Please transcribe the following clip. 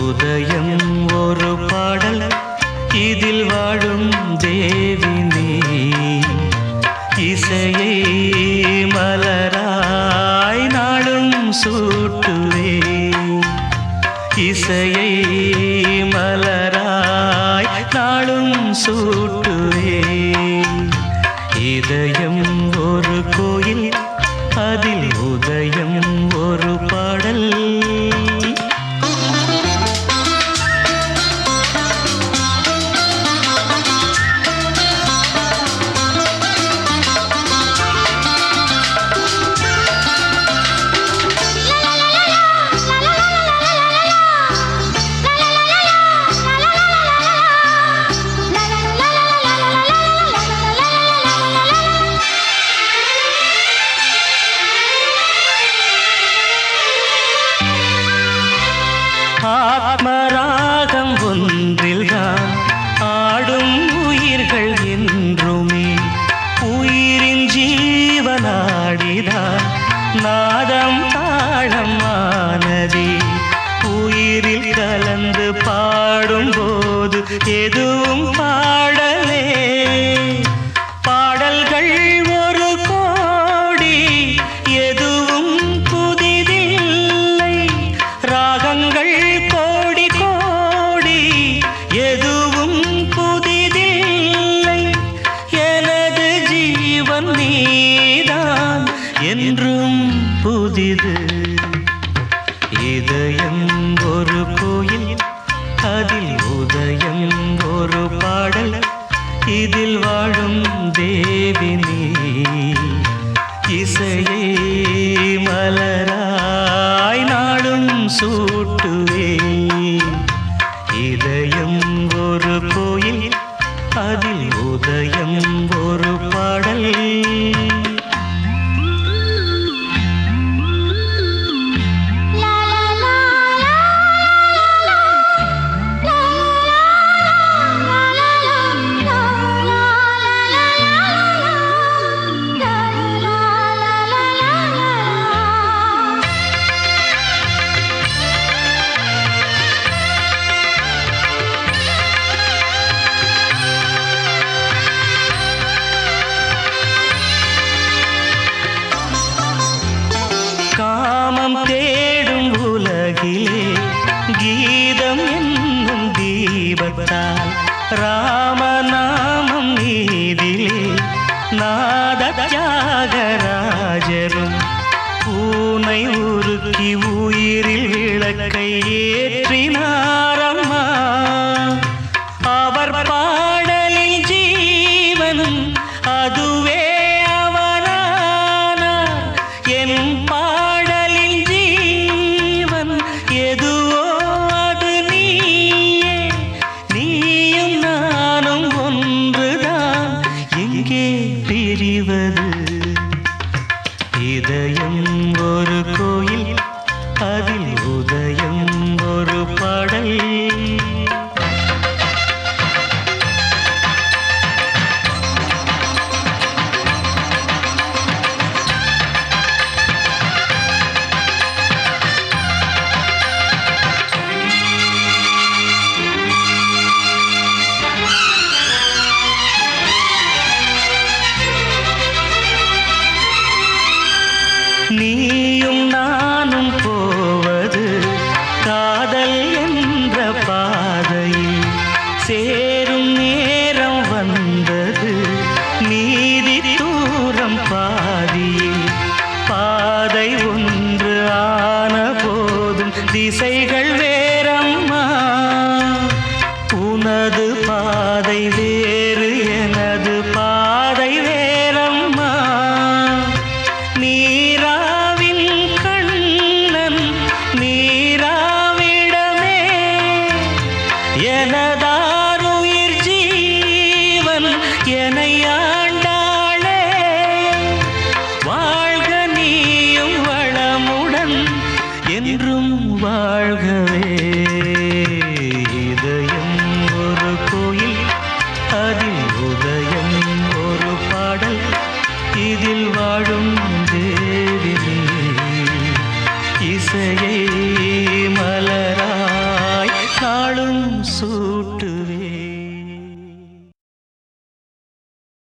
உதயம் ஒரு பாடல் இதில் வாழும் தேவி நீ இசையை மலராய் நாளும் சூட்டுவே இசையை மலராய் நாளும் சூட்டுவே இதயம் ஒரு கோயில் அதில் உதயம் ஒரு பாடல் ஆத்மராகம் ஒன்றில்தான் ஆடும் உயிர்கள் என்றுமே உயிரின் ஜீவனாடிதான் நாதம் தாளம் ஆனதே உயிரில் கலந்து பாடும்போது எதுவும் பாடலே பாடல்கள் ஒரு கோடி எதுவும் புதிதில்லை ராகங்கள் கோடி கோடி எதுவும் புதிதில்லை எனது ஜீவன் நீதான் என்றும் புதிது இதயம் ஒரு கோயில் அதில் உதயம் ஒரு பாடல் இதில் வாழும் தேவி நீ இசையை மலராய் நாளும் சூட்டுவே இதயம் ஒரு கோயில் அதில் உதயம் ஒரு பாடல் காமம் தேடும் உலகிலே கீதம் என்னும் தீபத்தால் ராமநாமம் நீதிலே நாத தியாகராஜரும் பூனை உருக்கி உயிரில் விளக்கை ஏற்றினாரம்மா அவர் பாடலில் ஜீவனும் அதுவே அவரானார் என் பாடலில் ஜீவன் எதுவோ அது நீயே நீயும் நானும் ஒன்றுதான் எங்கே பிரிவது இதயம் ஒரு கோயில் அதில் உதயம் ஒரு பாடல் நீயும் நானும் போவது காதல் என்ற பாதையில் சேரும் நேரம் வந்தது நீதி தூரம் பாதியில் பாதை ஒன்று ஆன போதும் திசைகள் வேறம்மா உனது பாதை வேறு எனது பாதை வேறம்மா நீராவின் கண்ணன் நீராவிடமே எனதாருயிர் ஜீவன் என்னை ஆண்டாளே வாழ்க நீயும் வளமுடன் என்றும் வாழ்கவே இதயம் ஒரு கோயில் அதில் உதயம் ஒரு பாடல் இதில் வாழும் தேவி நீ. இசையை மலராய் நாளும் சூட்டு